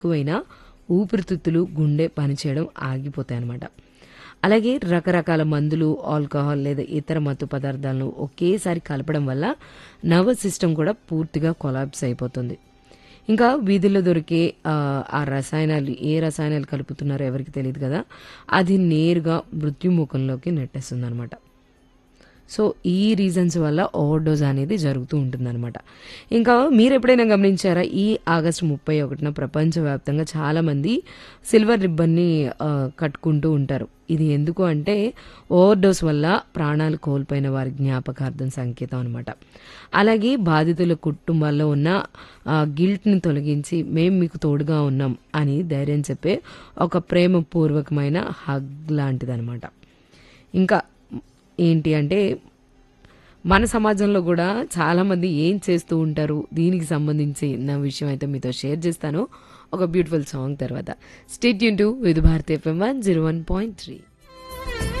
ఎక్కువైనా ఊపిరితిత్తులు గుండె పనిచేయడం ఆగిపోతాయన్నమాట అలాగే రకరకాల మందులు ఆల్కహాల్ లేదా ఇతర మత్తు పదార్థాలను ఒకేసారి కలపడం వల్ల నర్వస్ సిస్టమ్ కూడా పూర్తిగా కొలాప్స్ అయిపోతుంది ఇంకా వీధుల్లో దొరికే ఆ, ఆ రసాయనాలు ఏ రసాయనాలు కలుపుతున్నారో ఎవరికి తెలియదు కదా అది నేరుగా మృత్యుముఖంలోకి నెట్టేస్తుంది అనమాట సో ఈ రీజన్స్ వల్ల ఓవర్ డోస్ అనేది జరుగుతూ ఉంటుందన్నమాట ఇంకా మీరు ఎప్పుడైనా గమనించారా ఈ ఆగస్టు ముప్పై ఒకటిన ప్రపంచవ్యాప్తంగా చాలామంది సిల్వర్ రిబ్బన్ని ఆ, కట్టుకుంటూ ఉంటారు ఇది ఎందుకు అంటే ఓవర్ డోస్ వల్ల ప్రాణాలు కోల్పోయిన వారి జ్ఞాపకార్థం సంకేతం అనమాట అలాగే బాధితుల కుటుంబాల్లో ఉన్న ఆ, గిల్ట్ని తొలగించి మేము మీకు తోడుగా ఉన్నాం అని ధైర్యం చెప్పే ఒక ప్రేమపూర్వకమైన హగ్ లాంటిదనమాట ఇంకా ఏంటి అంటే మన సమాజంలో కూడా చాలామంది ఏం చేస్తూ ఉంటారు దీనికి సంబంధించి నా విషయం అయితే మీతో షేర్ చేస్తాను ఒక బ్యూటిఫుల్ సాంగ్ తర్వాత స్టేట్ యూన్ to Vividh Bharati FM one zero one point three